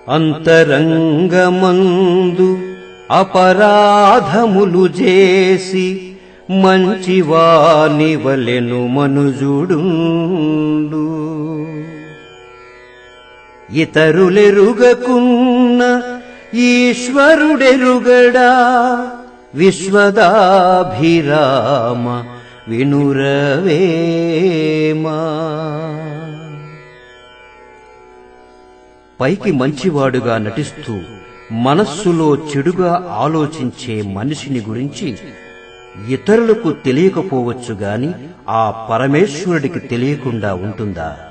అంతరంగమందు అపరాధములు చేసి మంచివాని వలెను మనుజుడుండు ఇతరులెరుగకున్న ఈశ్వరుడెరుగడా విశ్వదాభిరామ వినురవేమా పైకి మంచివాడుగా నటిస్తూ మనస్సులో చెడుగా ఆలోచించే మనిషిని గురించి ఇతరులకు తెలియకపోవచ్చు గాని ఆ పరమేశ్వరుడికి తెలియకుండా ఉంటుందా